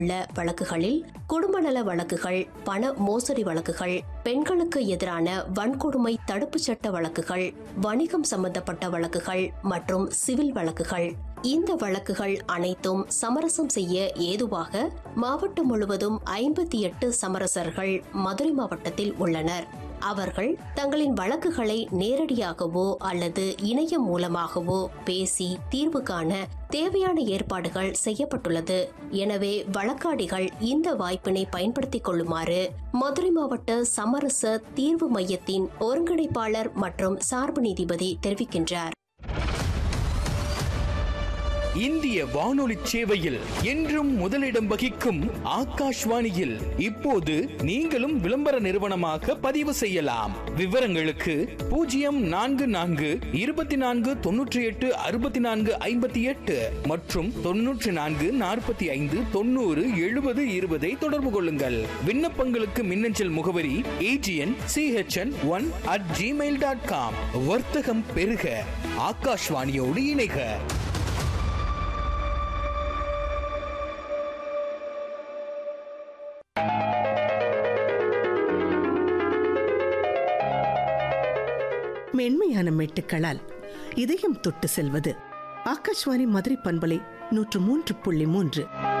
உள்ள வழக்குகளில் குடும்ப நல வழக்குகள் பண மோசடி வழக்குகள் பெண்களுக்கு எதிரான வன்கொடுமை தடுப்புச் சட்ட வழக்குகள் வணிகம் சம்பந்தப்பட்ட வழக்குகள் மற்றும் சிவில் வழக்குகள் இந்த வழக்குகள் அனைத்தும் சமரசம் செய்ய ஏதுவாக மாவட்டம் முழுவதும் ஐம்பத்தி எட்டு சமரசர்கள் மதுரை மாவட்டத்தில் உள்ளனர் அவர்கள் தங்களின் வழக்குகளை நேரடியாகவோ அல்லது இணையம் மூலமாகவோ பேசி தீர்வு காண தேவையான ஏற்பாடுகள் செய்யப்பட்டுள்ளது எனவே வழக்காடிகள் இந்த வாய்ப்பினை பயன்படுத்திக் கொள்ளுமாறு மதுரை மாவட்ட சமரச தீர்வு மையத்தின் ஒருங்கிணைப்பாளர் மற்றும் சார்பு நீதிபதி தெரிவிக்கின்றார் இந்திய வானொலி சேவையில் என்றும் முதலிடம் வகிக்கும் ஆகாஷ்வாணியில் இப்போது நீங்களும் விளம்பர நிறுவனமாக பதிவு செய்யலாம் விவரங்களுக்கு பூஜ்ஜியம் நான்கு நான்கு இருபத்தி நான்கு தொன்னூற்றி எட்டு அறுபத்தி நான்கு ஐம்பத்தி எட்டு மற்றும் தொன்னூற்றி நான்கு நாற்பத்தி ஐந்து தொண்ணூறு எழுபது இருபதை தொடர்பு கொள்ளுங்கள் விண்ணப்பங்களுக்கு மின்னஞ்சல் முகவரி AGN CHN one at Gmail dot com வர்த்தகம் பெருக ஆகாஷ்வாணியோடு இணைக மென்மையான மெட்டுக்களால் இதயம் தொட்டு செல்வது ஆகாஷ்வாணி மதுரை பண்பலை நூற்று மூன்று புள்ளி மூன்று